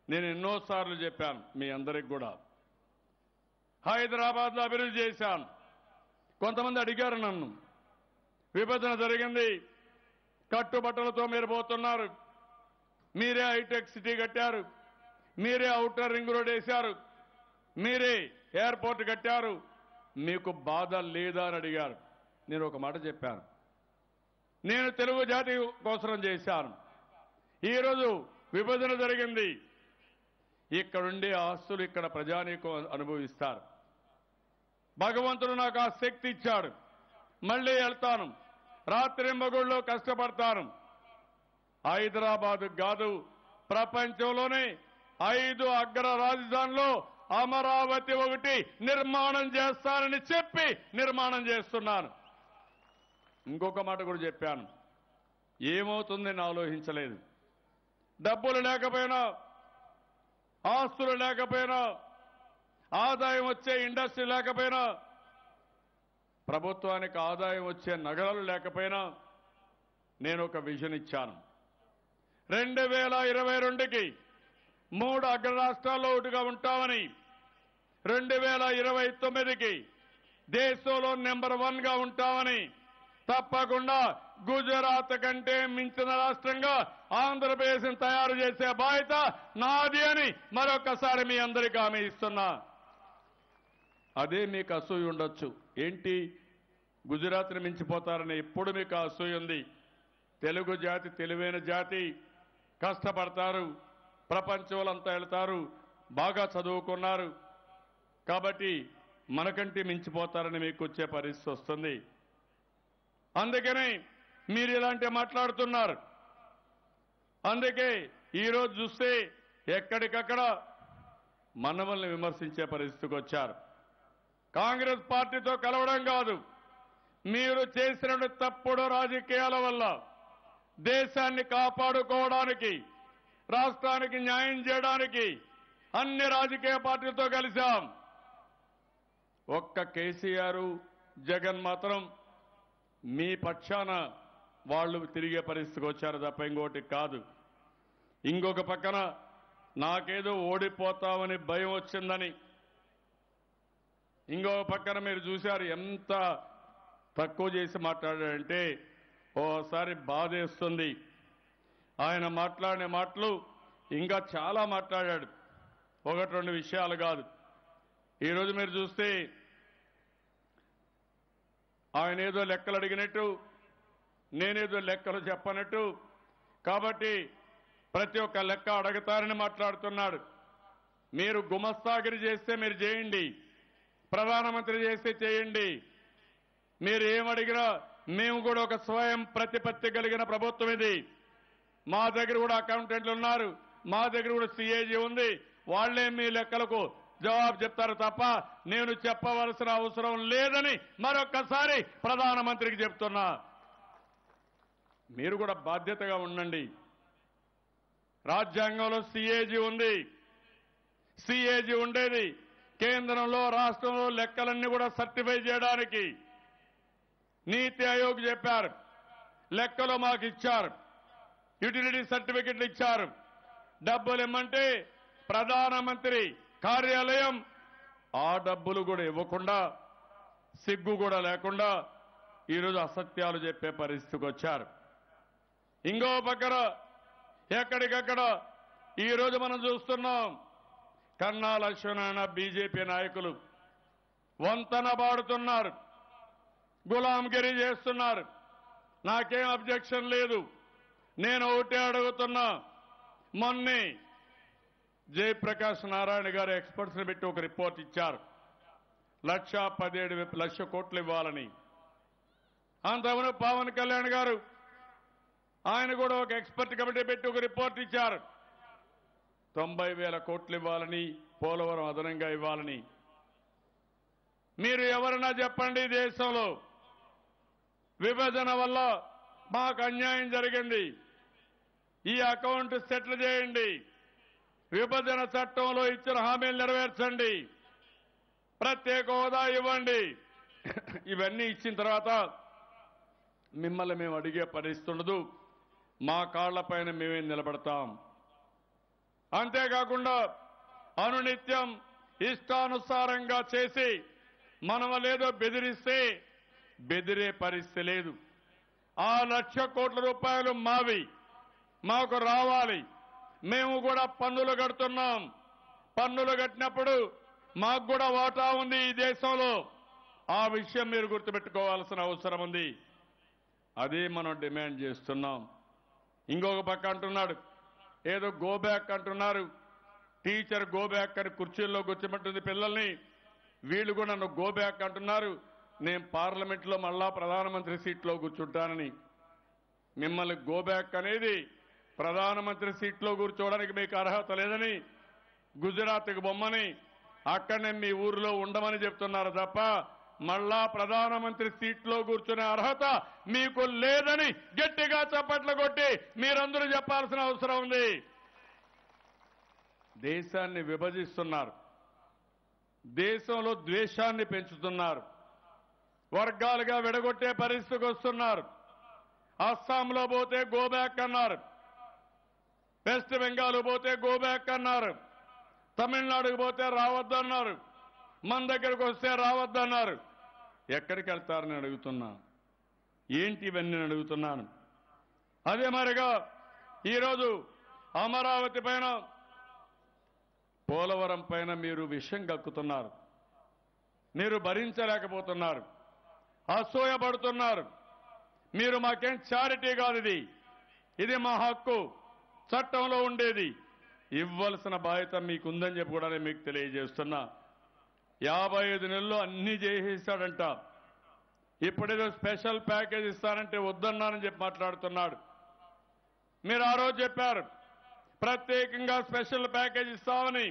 నేను ఎన్నోసార్లు చెప్పాను మీ అందరికి కూడా హైదరాబాద్లో అభివృద్ధి చేశాను కొంతమంది అడిగారు నన్ను విభజన జరిగింది కట్టుబట్టలతో మీరు పోతున్నారు మీరే హైటెక్ సిటీ కట్టారు మీరే ఔటర్ రింగ్ రోడ్ వేశారు మీరే ఎయిర్పోర్ట్ కట్టారు మీకు బాధ లేదా అని అడిగారు నేను ఒక మాట చెప్పాను నేను తెలుగు జాతి కోసం చేశాను ఈరోజు విభజన జరిగింది ఇక్కడుండే ఆస్తులు ఇక్కడ ప్రజానీకం అనుభవిస్తారు భగవంతుడు నాకు ఆ శక్తి ఇచ్చాడు మళ్ళీ వెళ్తాను రాత్రి మగుళ్ళలో కష్టపడతాను హైదరాబాద్ కాదు ప్రపంచంలోనే ఐదు అగ్ర రాజధానిలో అమరావతి ఒకటి నిర్మాణం చేస్తానని చెప్పి నిర్మాణం చేస్తున్నాను ఇంకొక మాట కూడా చెప్పాను ఏమవుతుందని ఆలోచించలేదు డబ్బులు లేకపోయినా ఆస్తులు లేకపోయినా ఆదాయం వచ్చే ఇండస్ట్రీ లేకపోయినా ప్రభుత్వానికి ఆదాయం వచ్చే నగరాలు లేకపోయినా నేను ఒక విజన్ ఇచ్చాను రెండు వేల ఇరవై రెండుకి మూడు అగ్ర రాష్ట్రాల్లో ఒకటిగా ఉంటామని రెండు వేల ఇరవై తొమ్మిదికి దేశంలో నెంబర్ వన్ గా ఉంటామని తప్పకుండా గుజరాత్ కంటే మించిన రాష్ట్రంగా ఆంధ్రప్రదేశ్ తయారు చేసే బాధ్యత నాది అని మరొకసారి మీ అందరికీ హామీ ఇస్తున్నా అదే మీకు అసూయ ఉండొచ్చు ఏంటి గుజరాత్ని మించిపోతారని ఎప్పుడు మీకు ఆ అసూయ ఉంది తెలుగు జాతి తెలివైన జాతి కష్టపడతారు ప్రపంచంలో అంతా వెళ్తారు బాగా చదువుకున్నారు కాబట్టి మనకంటే మించిపోతారని మీకు వచ్చే పరిస్థితి వస్తుంది అందుకని మీరు ఇలాంటి మాట్లాడుతున్నారు అందుకే ఈరోజు చూస్తే ఎక్కడికక్కడ మనవల్ని విమర్శించే పరిస్థితికి వచ్చారు కాంగ్రెస్ పార్టీతో కలవడం కాదు మీరు చేసిన తప్పుడు రాజకీయాల వల్ల దేశాన్ని కాపాడుకోవడానికి రాష్ట్రానికి న్యాయం చేయడానికి అన్ని రాజకీయ పార్టీలతో కలిశాం ఒక్క కేసీఆర్ జగన్ మాత్రం మీ పక్షాన వాళ్ళు తిరిగే పరిస్థితికి వచ్చారు తప్ప ఇంకోటి కాదు ఇంకొక పక్కన నాకేదో ఓడిపోతామని భయం వచ్చిందని ఇంకో పక్కన మీరు చూశారు ఎంత తక్కువ చేసి మాట్లాడాడంటే ఓసారి బాధేస్తుంది ఆయన మాట్లాడిన మాటలు ఇంకా చాలా మాట్లాడాడు ఒకటి రెండు విషయాలు కాదు ఈరోజు మీరు చూస్తే ఆయన ఏదో లెక్కలు అడిగినట్టు నేనేదో లెక్కలు చెప్పనట్టు కాబట్టి ప్రతి ఒక్క లెక్క అడగతారని మాట్లాడుతున్నాడు మీరు గుమస్తాగిరి చేస్తే మీరు చేయండి ప్రధానమంత్రి చేస్తే చేయండి మీరు ఏమడిగినా మేము కూడా ఒక స్వయం ప్రతిపత్తి కలిగిన ప్రభుత్వం ఇది మా దగ్గర కూడా అకౌంటెంట్లు ఉన్నారు మా దగ్గర కూడా సిఏజీ ఉంది వాళ్లే మీ లెక్కలకు జవాబు చెప్తారు తప్ప నేను చెప్పవలసిన అవసరం లేదని మరొక్కసారి ప్రధానమంత్రికి చెప్తున్నా మీరు కూడా బాధ్యతగా ఉండండి రాజ్యాంగంలో సిఏజీ ఉంది సిఏజీ ఉండేది కేంద్రంలో రాష్ట్రంలో లెక్కలన్నీ కూడా సర్టిఫై చేయడానికి నీతి ఆయోగ్ చెప్పారు లెక్కలు మాకు ఇచ్చారు యుటిలిటీ సర్టిఫికెట్లు ఇచ్చారు డబ్బులు ఇమ్మంటే ప్రధానమంత్రి కార్యాలయం ఆ డబ్బులు కూడా ఇవ్వకుండా సిగ్గు కూడా లేకుండా ఈరోజు అసత్యాలు చెప్పే పరిస్థితికి వచ్చారు ఇంకో పక్కన ఎక్కడికక్కడ ఈరోజు మనం చూస్తున్నాం కన్నా లక్ష్మణ బీజేపీ నాయకులు వంతన పాడుతున్నారు గులాంగిరి చేస్తున్నారు నాకేం అబ్జెక్షన్ లేదు నేను ఒకటే అడుగుతున్నా మొన్నే జయప్రకాష్ నారాయణ గారు ఎక్స్పర్ట్స్ ని పెట్టి ఒక రిపోర్ట్ ఇచ్చారు లక్ష పదిహేడు వేల- లక్ష కోట్లు ఇవ్వాలని అంతకుముందు పవన్ కళ్యాణ్ గారు ఆయన కూడా ఒక ఎక్స్పర్ట్ కమిటీ పెట్టి ఒక రిపోర్ట్ ఇచ్చారు తొంభై వేల కోట్లు ఇవ్వాలని పోలవరం అదనంగా ఇవ్వాలని మీరు ఎవరన్నా చెప్పండి ఈ దేశంలో విభజన వల్ల మాకు అన్యాయం జరిగింది ఈ అకౌంట్ సెటిల్ చేయండి విభజన చట్టంలో ఇచ్చిన హామీలు నెరవేర్చండి ప్రత్యేక హోదా ఇవ్వండి ఇవన్నీ ఇచ్చిన తర్వాత మిమ్మల్ని మేము అడిగే పరిస్థితి ఉండదు మా కాళ్లపైన మేమే నిలబడతాం అంతేకాకుండా అనునిత్యం ఇష్టానుసారంగా చేసి మనం లేదో బెదిరిస్తే బెదిరే పరిస్థితి లేదు ఆ లక్ష కోట్ల రూపాయలు మావి మాకు రావాలి మేము కూడా పన్నులు కడుతున్నాం పన్నులు కట్టినప్పుడు మాకు కూడా వాటా ఉంది ఈ దేశంలో ఆ విషయం మీరు గుర్తుపెట్టుకోవాల్సిన అవసరం ఉంది అదే మనం డిమాండ్ చేస్తున్నాం ఇంకొక పక్క అంటున్నాడు ఏదో గో బ్యాక్ అంటున్నారు టీచర్ గో బ్యాక్ అని కుర్చీల్లో కూర్చోమంటుంది పిల్లల్ని వీళ్ళు కూడా నన్ను గో బ్యాక్ అంటున్నారు నేను పార్లమెంట్లో మళ్ళా ప్రధానమంత్రి సీట్లో కూర్చుంటానని మిమ్మల్ని గో బ్యాక్ అనేది ప్రధానమంత్రి సీట్లో కూర్చోవడానికి మీకు అర్హత లేదని గుజరాత్కి బొమ్మని అక్కడనే మీ ఊరిలో ఉండమని చెప్తున్నారు తప్ప మళ్ళా ప్రధానమంత్రి సీట్లో కూర్చునే అర్హత మీకు లేదని గట్టిగా చప్పట్లు కొట్టి మీరందరూ చెప్పాల్సిన అవసరం ఉంది దేశాన్ని విభజిస్తున్నారు దేశంలో ద్వేషాన్ని పెంచుతున్నారు వర్గాలుగా విడగొట్టే పరిస్థితికి వస్తున్నారు అస్సాంలో పోతే గోబ్యాక్ అన్నారు వెస్ట్ బెంగాల్ పోతే గోబ్యాక్ అన్నారు తమిళనాడుకు పోతే రావద్దన్నారు మన దగ్గరకు వస్తే రావద్దన్నారు ఎక్కడికి వెళ్తారని అడుగుతున్నా ఏంటి ఇవన్నీ అని అడుగుతున్నాను అదే మరిగా ఈరోజు అమరావతి పైన పోలవరం పైన మీరు విషం కక్కుతున్నారు మీరు భరించలేకపోతున్నారు అసూయపడుతున్నారు మీరు మాకేం చారిటీ కాదు ఇది ఇది మా హక్కు చట్టంలో ఉండేది ఇవ్వాల్సిన బాధ్యత మీకుందని చెప్పి కూడా నేను మీకు తెలియజేస్తున్నా యాభై ఐదు నెలలు అన్ని చేసేసాడంట ఇప్పుడేదో స్పెషల్ ప్యాకేజ్ ఇస్తానంటే వద్దన్నానని చెప్పి మాట్లాడుతున్నాడు మీరు ఆ రోజు చెప్పారు ప్రత్యేకంగా స్పెషల్ ప్యాకేజ్ ఇస్తామని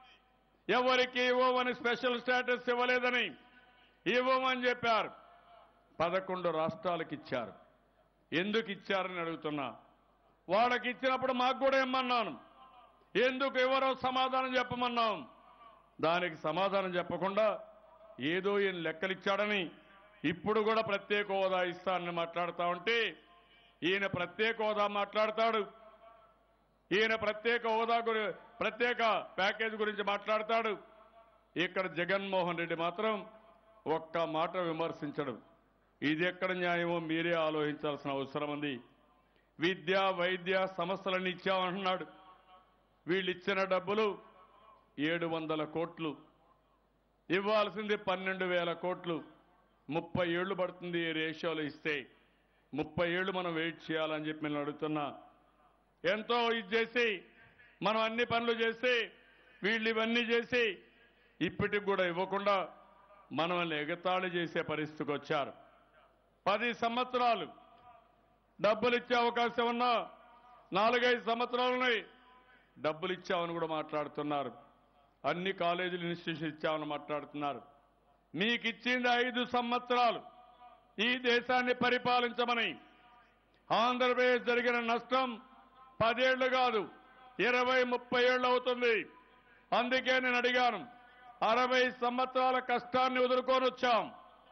ఎవరికి ఇవ్వమని స్పెషల్ స్టేటస్ ఇవ్వలేదని ఇవ్వమని చెప్పారు పదకొండు రాష్ట్రాలకు ఇచ్చారు ఎందుకు ఇచ్చారని అడుగుతున్నా వాళ్ళకి ఇచ్చినప్పుడు మాకు కూడా ఇమ్మన్నాను ఎందుకు ఎవరో సమాధానం చెప్పమన్నాం దానికి సమాధానం చెప్పకుండా ఏదో ఈయన లెక్కలిచ్చాడని ఇప్పుడు కూడా ప్రత్యేక హోదా ఇస్తానని మాట్లాడుతా ఉంటే ఈయన ప్రత్యేక హోదా మాట్లాడతాడు ఈయన ప్రత్యేక హోదా గురి ప్రత్యేక ప్యాకేజ్ గురించి మాట్లాడతాడు ఇక్కడ జగన్మోహన్ రెడ్డి మాత్రం ఒక్క మాట విమర్శించడు ఇది ఎక్కడ న్యాయమో మీరే ఆలోచించాల్సిన అవసరం ఉంది విద్య వైద్య సమస్యలన్నీ ఇచ్చామంటున్నాడు వీళ్ళు ఇచ్చిన డబ్బులు ఏడు వందల కోట్లు ఇవ్వాల్సింది పన్నెండు వేల కోట్లు ముప్పై ఏళ్లు పడుతుంది ఈ రేషియోలో ఇస్తే ముప్పై ఏళ్లు మనం వెయిట్ చేయాలని చెప్పి నేను అడుగుతున్నా ఎంతో ఇది చేసి మనం అన్ని పనులు చేసి వీళ్ళు ఇవన్నీ చేసి ఇప్పటికి కూడా ఇవ్వకుండా మనల్ని ఎగతాళి చేసే పరిస్థితికి వచ్చారు పది సంవత్సరాలు డబ్బులు ఇచ్చే అవకాశం ఉన్నా నాలుగైదు సంవత్సరాలున్నాయి డబ్బులు ఇచ్చామని కూడా మాట్లాడుతున్నారు అన్ని కాలేజీలు ఇన్స్టిట్యూషన్ ఇచ్చామని మాట్లాడుతున్నారు మీకు ఇచ్చింది ఐదు సంవత్సరాలు ఈ దేశాన్ని పరిపాలించమని ఆంధ్రప్రదేశ్ జరిగిన నష్టం పదేళ్లు కాదు ఇరవై ముప్పై ఏళ్ళు అవుతుంది అందుకే నేను అడిగాను అరవై సంవత్సరాల కష్టాన్ని వదులుకొని వచ్చాం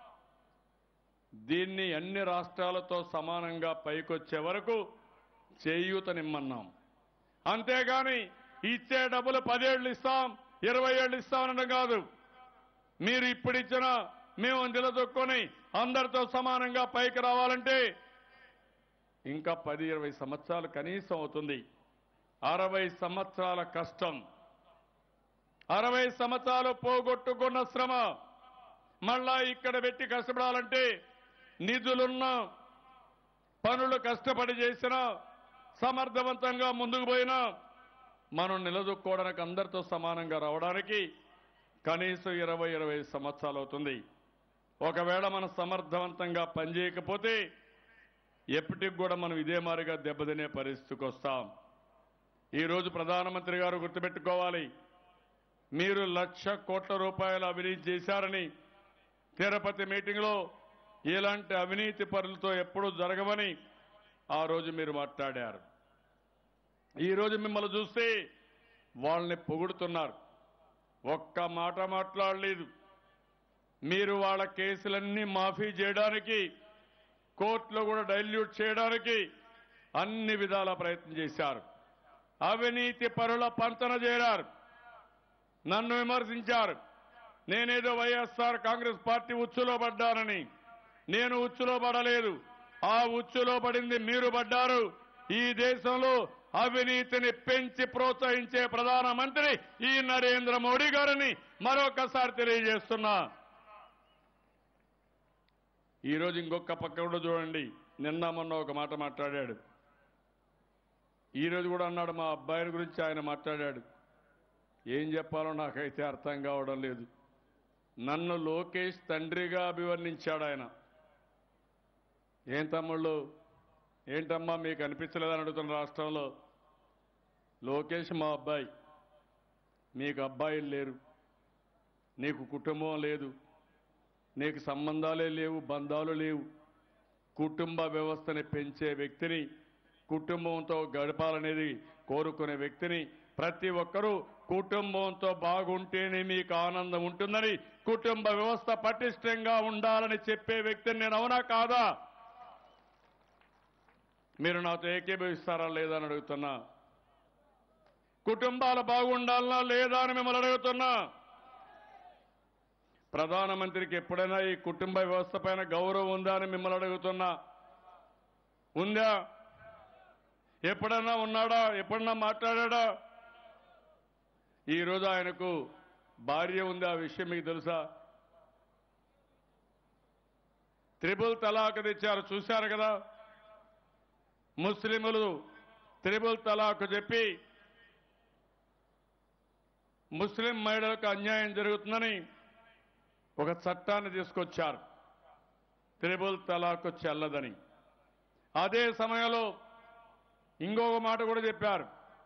దీన్ని అన్ని రాష్ట్రాలతో సమానంగా పైకొచ్చే వరకు చేయూతనిమ్మన్నాం అంతేగాని ఇచ్చే డబ్బులు పదేళ్లు ఇస్తాం ఇరవై ఏళ్ళు ఇస్తామనడం కాదు మీరు ఇప్పుడు ఇచ్చిన మేము నిలదొక్కొని అందరితో సమానంగా పైకి రావాలంటే ఇంకా పది ఇరవై సంవత్సరాలు కనీసం అవుతుంది అరవై సంవత్సరాల కష్టం అరవై సంవత్సరాలు పోగొట్టుకున్న శ్రమ మళ్ళా ఇక్కడ పెట్టి కష్టపడాలంటే నిధులున్నా పనులు కష్టపడి చేసినా సమర్థవంతంగా ముందుకు పోయినా మనం నిలదొక్కోవడానికి అందరితో సమానంగా రావడానికి కనీసం ఇరవై ఇరవై సంవత్సరాలు అవుతుంది ఒకవేళ మనం సమర్థవంతంగా పనిచేయకపోతే ఎప్పటికి కూడా మనం ఇదే మారిగా దెబ్బతినే పరిస్థితికి వస్తాం ఈరోజు ప్రధానమంత్రి గారు గుర్తుపెట్టుకోవాలి మీరు లక్ష కోట్ల రూపాయల అవినీతి చేశారని తిరుపతి మీటింగ్లో ఇలాంటి అవినీతి పరులతో ఎప్పుడూ జరగవని ఆ రోజు మీరు మాట్లాడారు ఈ రోజు మిమ్మల్ని చూస్తే వాళ్ళని పొగుడుతున్నారు ఒక్క మాట మాట్లాడలేదు మీరు వాళ్ళ కేసులన్నీ మాఫీ చేయడానికి కోర్టులో కూడా డైల్యూట్ చేయడానికి అన్ని విధాల ప్రయత్నం చేశారు అవినీతి పరుల పంచన చేరారు నన్ను విమర్శించారు నేనేదో వైఎస్ఆర్ కాంగ్రెస్ పార్టీ ఉచ్చులో పడ్డానని నేను ఉచ్చులో పడలేదు ఆ ఉచ్చులో పడింది మీరు పడ్డారు ఈ దేశంలో అవినీతిని పెంచి ప్రోత్సహించే ప్రధానమంత్రి ఈ నరేంద్ర మోడీ గారిని మరొకసారి తెలియజేస్తున్నా ఈరోజు ఇంకొక పక్క కూడా చూడండి నిన్న మొన్న ఒక మాట మాట్లాడాడు ఈరోజు కూడా అన్నాడు మా అబ్బాయిని గురించి ఆయన మాట్లాడాడు ఏం చెప్పాలో నాకైతే అర్థం కావడం లేదు నన్ను లోకేష్ తండ్రిగా అభివర్ణించాడు ఆయన ఏం తమ్ముళ్ళు ఏంటమ్మా మీకు అనిపించలేదని అడుగుతున్న రాష్ట్రంలో లోకేష్ మా అబ్బాయి మీకు అబ్బాయిలు లేరు నీకు కుటుంబం లేదు నీకు సంబంధాలే లేవు బంధాలు లేవు కుటుంబ వ్యవస్థని పెంచే వ్యక్తిని కుటుంబంతో గడపాలనేది కోరుకునే వ్యక్తిని ప్రతి ఒక్కరూ కుటుంబంతో బాగుంటేనే మీకు ఆనందం ఉంటుందని కుటుంబ వ్యవస్థ పటిష్టంగా ఉండాలని చెప్పే వ్యక్తిని నేను అవునా కాదా మీరు నాతో ఏకీభవిస్తారా లేదా అని అడుగుతున్నా కుటుంబాలు బాగుండాలనా లేదా అని మిమ్మల్ని అడుగుతున్నా ప్రధానమంత్రికి ఎప్పుడైనా ఈ కుటుంబ వ్యవస్థ పైన గౌరవం ఉందా అని మిమ్మల్ని అడుగుతున్నా ఉందా ఎప్పుడన్నా ఉన్నాడా ఎప్పుడన్నా మాట్లాడా ఈరోజు ఆయనకు భార్య ఉంది ఆ విషయం మీకు తెలుసా త్రిబుల్ తలాక్ తెచ్చారు చూశారు కదా ముస్లింలు త్రిబుల్ తలాక్ చెప్పి ముస్లిం మహిళలకు అన్యాయం జరుగుతుందని ఒక చట్టాన్ని తీసుకొచ్చారు త్రిబుల్ తలాక్ చెల్లదని అదే సమయంలో ఇంకొక మాట కూడా చెప్పారు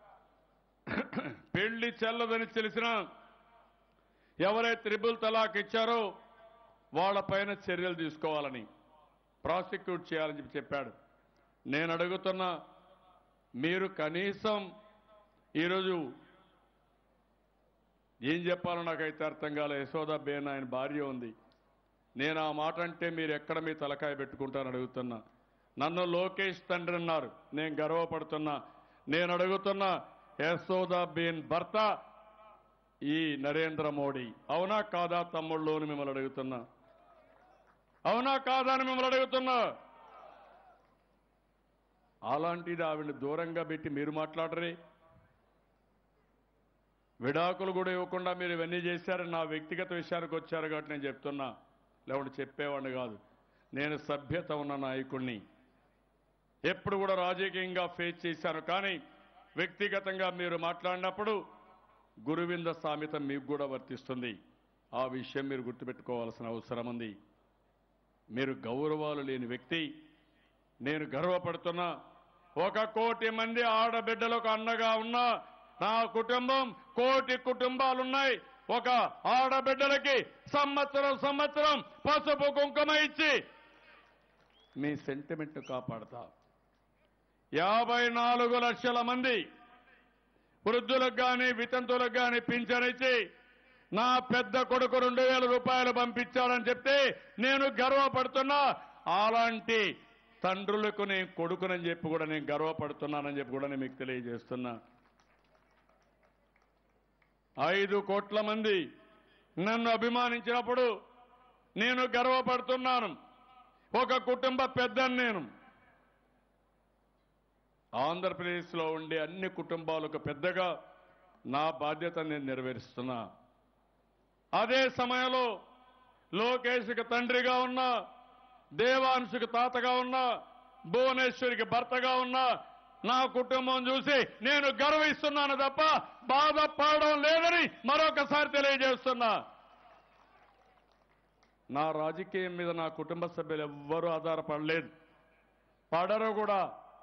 పెళ్లి చెల్లదని తెలిసిన ఎవరైతే త్రిబుల్ తలాక్ ఇచ్చారో వాళ్ళపైన చర్యలు తీసుకోవాలని ప్రాసిక్యూట్ చేయాలని చెప్పి చెప్పాడు నేను అడుగుతున్నా మీరు కనీసం ఈరోజు ఏం చెప్పాలో నాకైతే అర్థం కాలే యశోద బేన్ ఆయన భార్య ఉంది నేను ఆ మాట అంటే మీరు ఎక్కడ మీ తలకాయ పెట్టుకుంటారని అడుగుతున్నా నన్ను లోకేష్ తండ్రి అన్నారు నేను గర్వపడుతున్నా నేను అడుగుతున్నా యశోద బేన్ భర్త ఈ నరేంద్ర మోడీ అవునా కాదా తమ్ముళ్ళు అని మిమ్మల్ని అడుగుతున్నా అవునా కాదా అని మిమ్మల్ని అడుగుతున్నా అలాంటిది ఆవిడ దూరంగా పెట్టి మీరు మాట్లాడరే విడాకులు కూడా ఇవ్వకుండా మీరు ఇవన్నీ చేశారు నా వ్యక్తిగత విషయానికి వచ్చారు కాబట్టి నేను చెప్తున్నా లేకుంటే చెప్పేవాడిని కాదు నేను సభ్యత ఉన్న నాయకుణ్ణి ఎప్పుడు కూడా రాజకీయంగా ఫేస్ చేశాను కానీ వ్యక్తిగతంగా మీరు మాట్లాడినప్పుడు గురువింద సామెత మీకు కూడా వర్తిస్తుంది ఆ విషయం మీరు గుర్తుపెట్టుకోవాల్సిన అవసరం ఉంది మీరు గౌరవాలు లేని వ్యక్తి నేను గర్వపడుతున్నా ఒక కోటి మంది ఆడబిడ్డలకు అండగా ఉన్నా నా కుటుంబం కోటి కుటుంబాలున్నాయి ఒక ఆడబిడ్డలకి సంవత్సరం సంవత్సరం పసుపు కుంకుమ ఇచ్చి మీ సెంటిమెంట్ కాపాడతా యాభై నాలుగు లక్షల మంది వృద్ధులకు కానీ వితంతులకు కానీ పింఛనిచ్చి నా పెద్ద కొడుకు రెండు వేల రూపాయలు పంపించాడని చెప్తే నేను గర్వపడుతున్నా అలాంటి తండ్రులకు నేను కొడుకునని చెప్పి కూడా నేను గర్వపడుతున్నానని చెప్పి కూడా నేను మీకు తెలియజేస్తున్నా ఐదు కోట్ల మంది నన్ను అభిమానించినప్పుడు నేను గర్వపడుతున్నాను ఒక కుటుంబ పెద్దని నేను ఆంధ్రప్రదేశ్లో ఉండే అన్ని కుటుంబాలకు పెద్దగా నా బాధ్యత నేను నెరవేరుస్తున్నా అదే సమయంలో లోకేష్కి తండ్రిగా ఉన్నా దేవాంశుకి తాతగా ఉన్నా భువనేశ్వరికి భర్తగా ఉన్నా నా కుటుంబం చూసి నేను గర్విస్తున్నాను తప్ప బాధపడడం లేదని మరొకసారి తెలియజేస్తున్నా నా రాజకీయం మీద నా కుటుంబ సభ్యులు ఎవ్వరూ ఆధారపడలేదు పడరు కూడా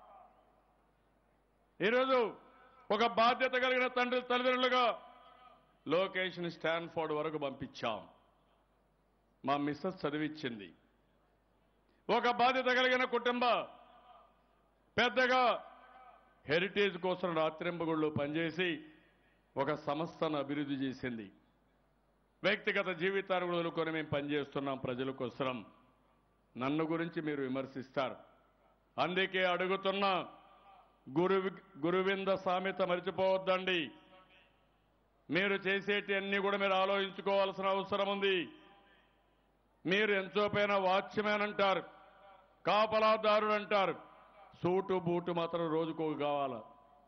ఈరోజు ఒక బాధ్యత కలిగిన తండ్రి తల్లిదండ్రులుగా లోకేష్ని స్టాన్ఫోర్డ్ వరకు పంపించాం మా మిస్సెస్ చదివిచ్చింది ఒక బాధ్యత కలిగిన కుటుంబ పెద్దగా హెరిటేజ్ కోసం రాత్రింబగుళ్ళు పనిచేసి ఒక సంస్థను అభివృద్ధి చేసింది వ్యక్తిగత జీవితాన్ని కూడా వదులుకొని మేము పనిచేస్తున్నాం ప్రజల కోసం నన్ను గురించి మీరు విమర్శిస్తారు అందుకే అడుగుతున్నా గురు గురువింద సామెత మరిచిపోవద్దండి మీరు చేసేటి అన్ని కూడా మీరు ఆలోచించుకోవాల్సిన అవసరం ఉంది మీరు ఎంచోపైన వాచ్యమేన్ అంటారు కాపలాదారుడు అంటారు సూటు బూటు మాత్రం రోజుకో కావాలా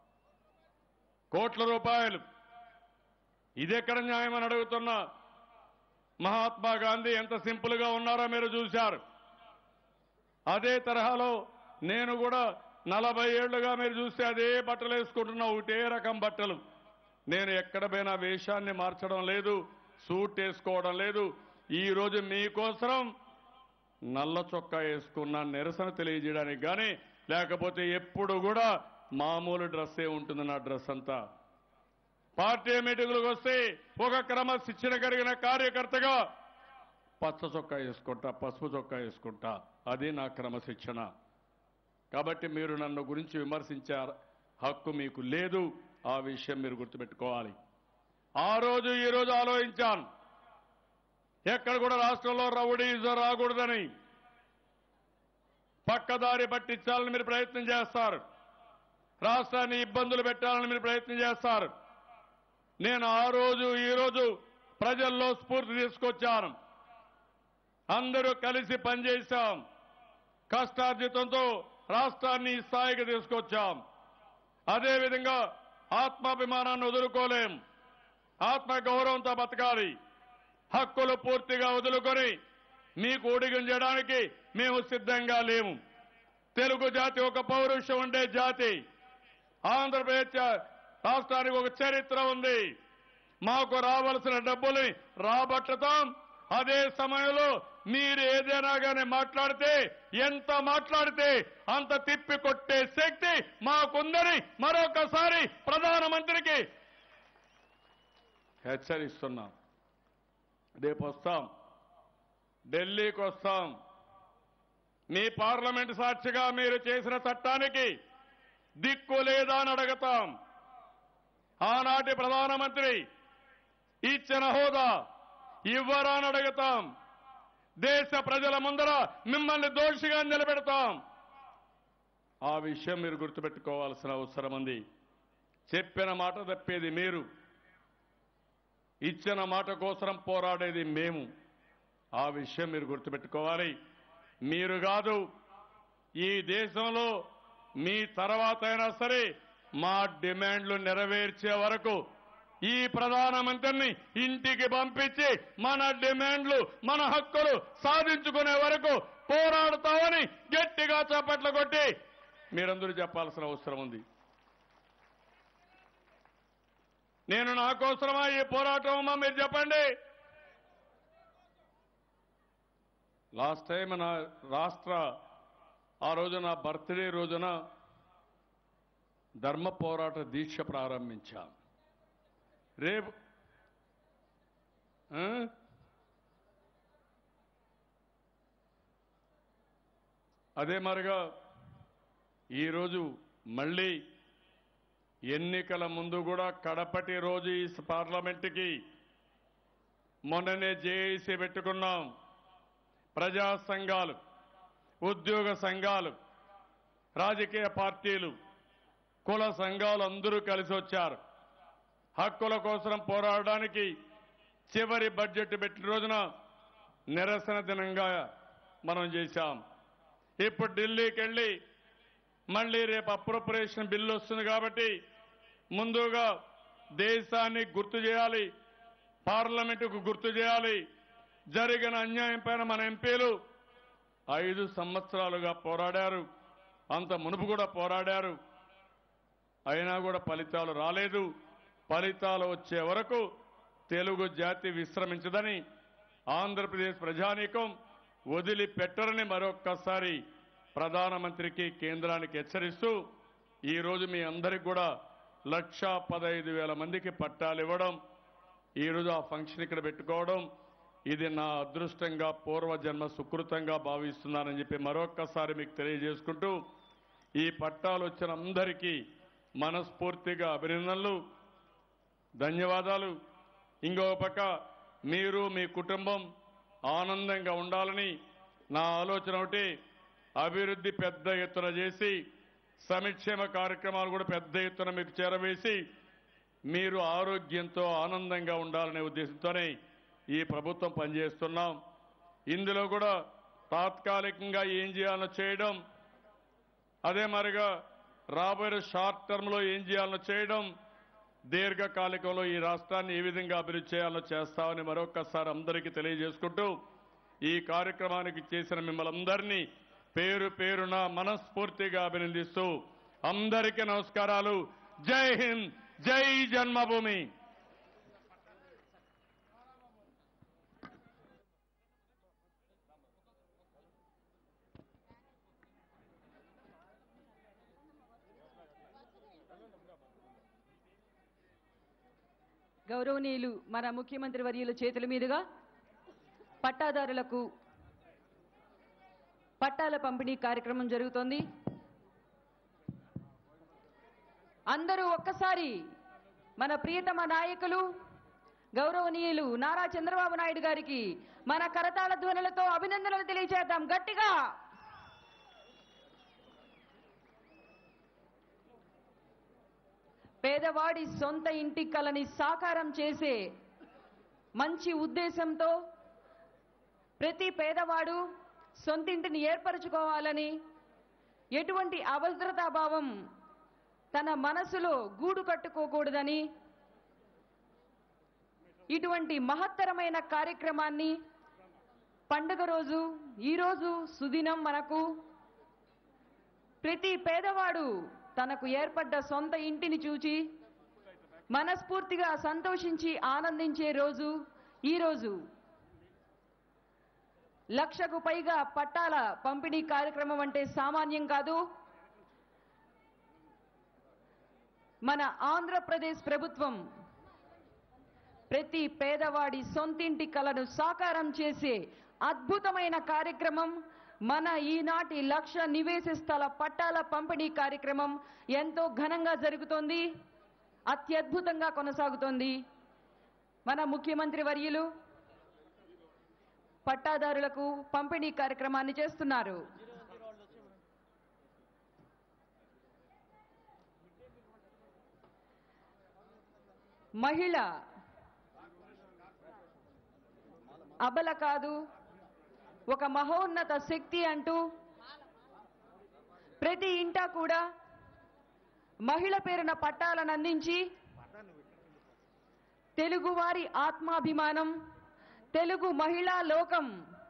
కోట్ల రూపాయలు ఇదెక్కడ న్యాయం అని అడుగుతున్నా మహాత్మా గాంధీ ఎంత సింపుల్ గా ఉన్నారో మీరు చూశారు అదే తరహాలో నేను కూడా నలభై ఏళ్లుగా మీరు చూస్తే అదే బట్టలు వేసుకుంటున్నా ఒకటే రకం బట్టలు నేను ఎక్కడ పోయినా వేషాన్ని మార్చడం లేదు సూట్ వేసుకోవడం లేదు ఈ రోజు మీకోసం నల్ల చొక్కా వేసుకున్న నిరసన తెలియజేయడానికి కానీ లేకపోతే ఎప్పుడు కూడా మామూలు డ్రెస్సే ఉంటుంది నా డ్రెస్ అంతా పార్టీ మీటింగులకు వస్తే ఒక క్రమశిక్షణ కలిగిన కార్యకర్తగా పచ్చ చొక్కా వేసుకుంటా పసుపు చొక్కా వేసుకుంటా అది నా క్రమశిక్షణ కాబట్టి మీరు నన్ను గురించి విమర్శించే హక్కు మీకు లేదు ఆ విషయం మీరు గుర్తుపెట్టుకోవాలి ఆ రోజు ఈ రోజు ఆలోచించాను ఎక్కడ కూడా రాష్ట్రంలో రౌడీజం రాకూడదని పక్కదారి పట్టించాలని మీరు ప్రయత్నం చేస్తారు రాష్ట్రాన్ని ఇబ్బందులు పెట్టాలని మీరు ప్రయత్నం చేస్తారు నేను ఆ రోజు ఈ రోజు ప్రజల్లో స్ఫూర్తి తీసుకొచ్చాను అందరూ కలిసి పనిచేశాం కష్టార్జితంతో రాష్ట్రాన్ని ఈ స్థాయికి తీసుకొచ్చాం అదేవిధంగా ఆత్మాభిమానాన్ని వదులుకోలేం ఆత్మ గౌరవంతో బతకాలి హక్కులు పూర్తిగా వదులుకొని మీకు ఊడిగం చేయడానికి మేము సిద్ధంగా లేము తెలుగు జాతి ఒక పౌరుషం ఉండే జాతి ఆంధ్రప్రదేశ్ రాష్ట్రానికి ఒక చరిత్ర ఉంది మాకు రావలసిన డబ్బుల్ని రాబట్టతాం అదే సమయంలో మీరు ఏదైనా కానీ మాట్లాడితే ఎంత మాట్లాడితే అంత తిప్పి కొట్టే శక్తి మాకుందని మరొకసారి ప్రధానమంత్రికి హెచ్చరిస్తున్నాం రేపు వస్తాం ఢిల్లీకి వస్తాం మీ పార్లమెంట్ సాక్షిగా మీరు చేసిన చట్టానికి దిక్కు లేదా అని అడుగుతాం ఆనాటి ప్రధానమంత్రి ఇచ్చిన హోదా ఇవ్వరా అని అడుగుతాం దేశ ప్రజల ముందర మిమ్మల్ని దోషిగా నిలబెడతాం ఆ విషయం మీరు గుర్తుపెట్టుకోవాల్సిన అవసరం ఉంది చెప్పిన మాట తప్పేది మీరు ఇచ్చిన మాట కోసం పోరాడేది మేము ఆ విషయం మీరు గుర్తుపెట్టుకోవాలి మీరు కాదు ఈ దేశంలో మీ తర్వాత అయినా సరే మా డిమాండ్లు నెరవేర్చే వరకు ఈ ప్రధానమంత్రిని ఇంటికి పంపించి మన డిమాండ్లు మన హక్కులు సాధించుకునే వరకు పోరాడుతామని గట్టిగా చప్పట్లు కొట్టి మీరందరూ చెప్పాల్సిన అవసరం ఉంది నేను నా కోసమా ఈ పోరాటం అమ్మా మీరు చెప్పండి లాస్ట్ టైం నా రాష్ట్ర ఆ రోజు నా బర్త్డే రోజున ధర్మ పోరాట దీక్ష ప్రారంభించాం రేపు ఆ? అదే మరిగా ఈరోజు మళ్ళీ ఎన్నికల ముందు కూడా కడపటి రోజు ఈ పార్లమెంటుకి మొన్ననే జేఏసీ పెట్టుకున్నాం ప్రజా సంఘాలు ఉద్యోగ సంఘాలు రాజకీయ పార్టీలు కుల సంఘాలు అందరూ కలిసి వచ్చారు హక్కుల కోసం పోరాడడానికి చివరి బడ్జెట్ పెట్టిన రోజున నిరసన దినంగా మనం చేశాం ఇప్పుడు ఢిల్లీకి వెళ్ళి మళ్ళీ రేపు అప్రోప్రియేషన్ బిల్లు వస్తుంది కాబట్టి ముందుగా దేశాన్ని గుర్తు చేయాలి పార్లమెంటుకు గుర్తు చేయాలి జరిగిన అన్యాయం పైన మన ఎంపీలు ఐదు సంవత్సరాలుగా పోరాడారు అంత మునుపు కూడా పోరాడారు అయినా కూడా ఫలితాలు రాలేదు ఫలితాలు వచ్చే వరకు తెలుగు జాతి విశ్రమించదని ఆంధ్రప్రదేశ్ ప్రజానీకం వదిలిపెట్టరని మరొక్కసారి ప్రధానమంత్రికి కేంద్రానికి హెచ్చరిస్తూ ఈ రోజు మీ అందరికి కూడా లక్షా పదహైదు వేల మందికి పట్టాలు ఇవ్వడం ఈ రోజు ఆ ఫంక్షన్ ఇక్కడ పెట్టుకోవడం ఇది నా అదృష్టంగా పూర్వజన్మ సుకృతంగా భావిస్తున్నానని చెప్పి మరొక్కసారి మీకు తెలియజేసుకుంటూ ఈ పట్టాలు వచ్చిన అందరికీ మనస్ఫూర్తిగా అభినందనలు ధన్యవాదాలు ఇంకో పక్క మీరు మీ కుటుంబం ఆనందంగా ఉండాలని నా ఆలోచన ఒకటి అభివృద్ధి పెద్ద ఎత్తున చేసి సంక్షేమ కార్యక్రమాలు కూడా పెద్ద ఎత్తున మీకు చేరవేసి మీరు ఆరోగ్యంతో ఆనందంగా ఉండాలనే ఉద్దేశంతోనే ఈ ప్రభుత్వం పనిచేస్తున్నాం ఇందులో కూడా తాత్కాలికంగా ఏం చేయాలో చేయడం అదే మరిగా రాబోయే షార్ట్ టర్మ్ లో ఏం చేయాలో చేయడం దీర్ఘకాలికంలో ఈ రాష్ట్రాన్ని ఏ విధంగా అభివృద్ధి చేయాలో చేస్తామని మరొక్కసారి అందరికీ తెలియజేసుకుంటూ ఈ కార్యక్రమానికి చేసిన మిమ్మల్ని అందరినీ పేరు పేరున మనస్ఫూర్తిగా అభినందిస్తూ అందరికీ నమస్కారాలు జై హింద్ జై జన్మభూమి గౌరవనీయులు మన ముఖ్యమంత్రి వర్యుల చేతుల మీదుగా పట్టాదారులకు పట్టాల పంపిణీ కార్యక్రమం జరుగుతోంది అందరూ ఒక్కసారి మన ప్రియతమ నాయకులు గౌరవనీయులు నారా చంద్రబాబు నాయుడు గారికి మన కరతాళ ధ్వనులతో అభినందనలు తెలియజేద్దాం గట్టిగా పేదవాడి సొంత ఇంటి కలని సాకారం చేసే మంచి ఉద్దేశంతో ప్రతి పేదవాడు సొంతింటిని ఏర్పరచుకోవాలని ఎటువంటి అభద్రతాభావం తన మనసులో గూడు కట్టుకోకూడదని ఇటువంటి మహత్తరమైన కార్యక్రమాన్ని పండుగ రోజు ఈరోజు సుదినం మనకు ప్రతి పేదవాడు తనకు ఏర్పడ్డ సొంత ఇంటిని చూచి మనస్ఫూర్తిగా సంతోషించి ఆనందించే రోజు ఈ రోజు లక్షకు పైగా పట్టాల పంపిణీ కార్యక్రమం అంటే సామాన్యం కాదు మన ఆంధ్రప్రదేశ్ ప్రభుత్వం ప్రతి పేదవాడి సొంతింటి కలను సాకారం చేసే అద్భుతమైన కార్యక్రమం మన ఈనాటి లక్ష నివేశ స్థల పట్టాల పంపిణీ కార్యక్రమం ఎంతో ఘనంగా జరుగుతోంది అత్యద్భుతంగా కొనసాగుతోంది మన ముఖ్యమంత్రి వర్యులు పట్టాదారులకు పంపిణీ కార్యక్రమాన్ని చేస్తున్నారు మహిళ అబల కాదు ఒక మహోన్నత శక్తి అంటూ ప్రతి ఇంటా కూడా మహిళ పేరున పట్టాలను అందించి తెలుగువారి ఆత్మాభిమానం తెలుగు మహిళా లోకం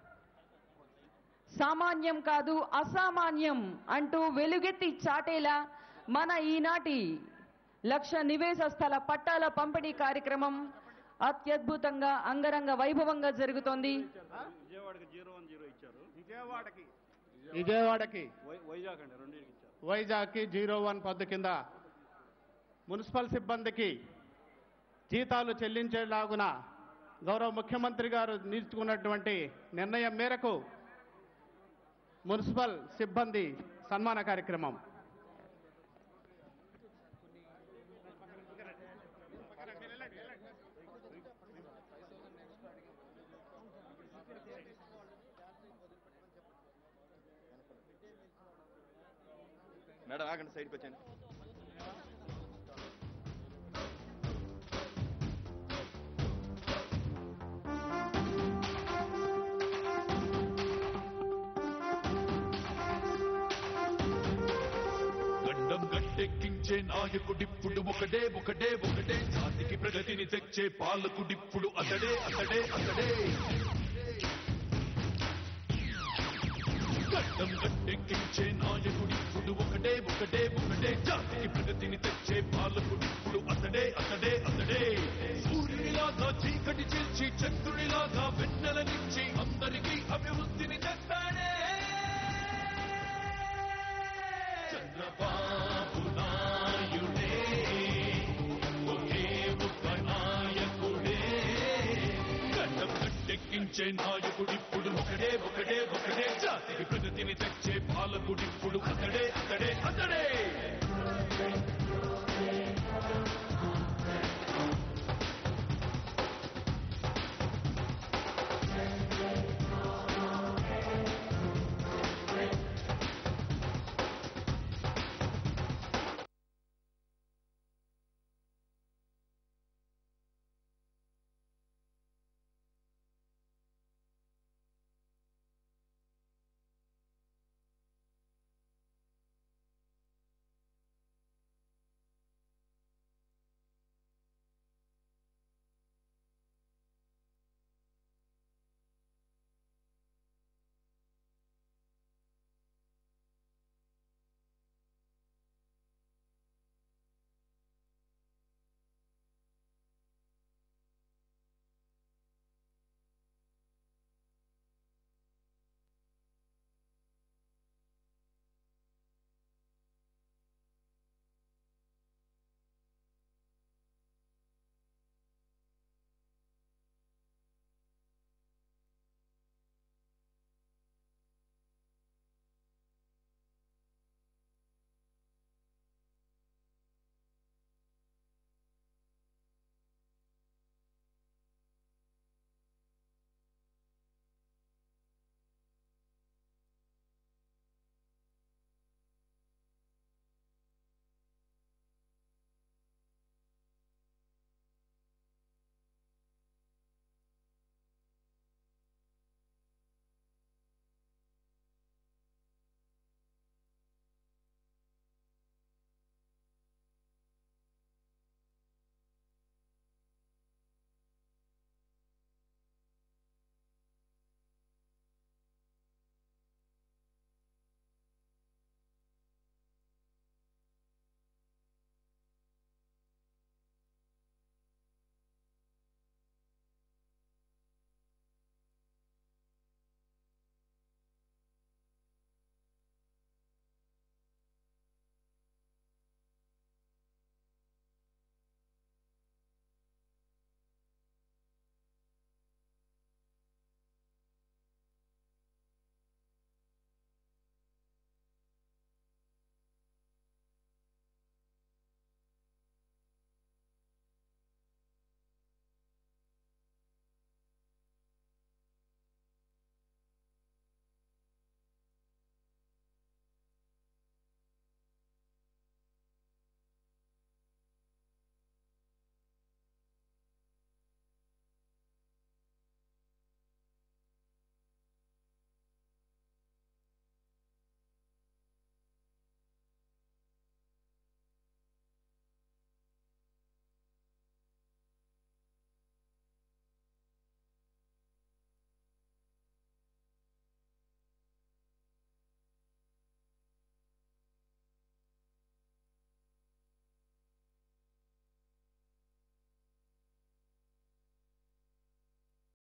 సామాన్యం కాదు అసామాన్యం అంటూ వెలుగెత్తి చాటేలా మన ఈనాటి లక్ష నివేశ స్థల పట్టాల పంపిణీ కార్యక్రమం అత్యద్భుతంగా అంగరంగ వైభవంగా జరుగుతోంది విజయవాడకి జీరో వన్ జీరో ఇచ్చారు విజయవాడకి విజయవాడకి వై- వైజాగ్ అండి రెండింటికి ఇచ్చారు వైజాగ్కి జీరో వన్ పద్దు కింద మున్సిపల్ సిబ్బందికి జీతాలు చెల్లించేలాగున గౌరవ ముఖ్యమంత్రి గారు తీసుకున్నటువంటి నిర్ణయం మేరకు మున్సిపల్ సిబ్బంది సన్మాన కార్యక్రమం మేడం ఆగండి సైడ్కి వచ్చాను గడ్డం గట్టెక్కించే నాయకుడిప్పుడు ఒకడే ఒకడే ఒకడే జాతికి ప్రగతిని తెచ్చే పాలకుడిప్పుడు అతడే అతడే అతడే గడ్డం గట్టెక్కించే నాయకుడిప్పుడు ఒకడే ఒకడే ఒకడే జాతికి ప్రగతిని తెచ్చే పాలకుడిప్పుడు అతడే అతడే అతడే సూర్యునిలాగా చీకటి చేర్చి చంద్రునిలాగా వెన్నెలనిచ్చి అందరికీ అభివృద్ధిని తెస్తాడే చంద్రబాబు నాయుడే ఒకే ఒక్క నాయకుడే గడ్డం గట్టెక్కించే నాయకుడిప్పుడు ఒకడే ఒకడే ఒకడే జాతికి ప్రగతిని తెచ్చే పాలకుడిప్పుడు అతడే అతడే అతడే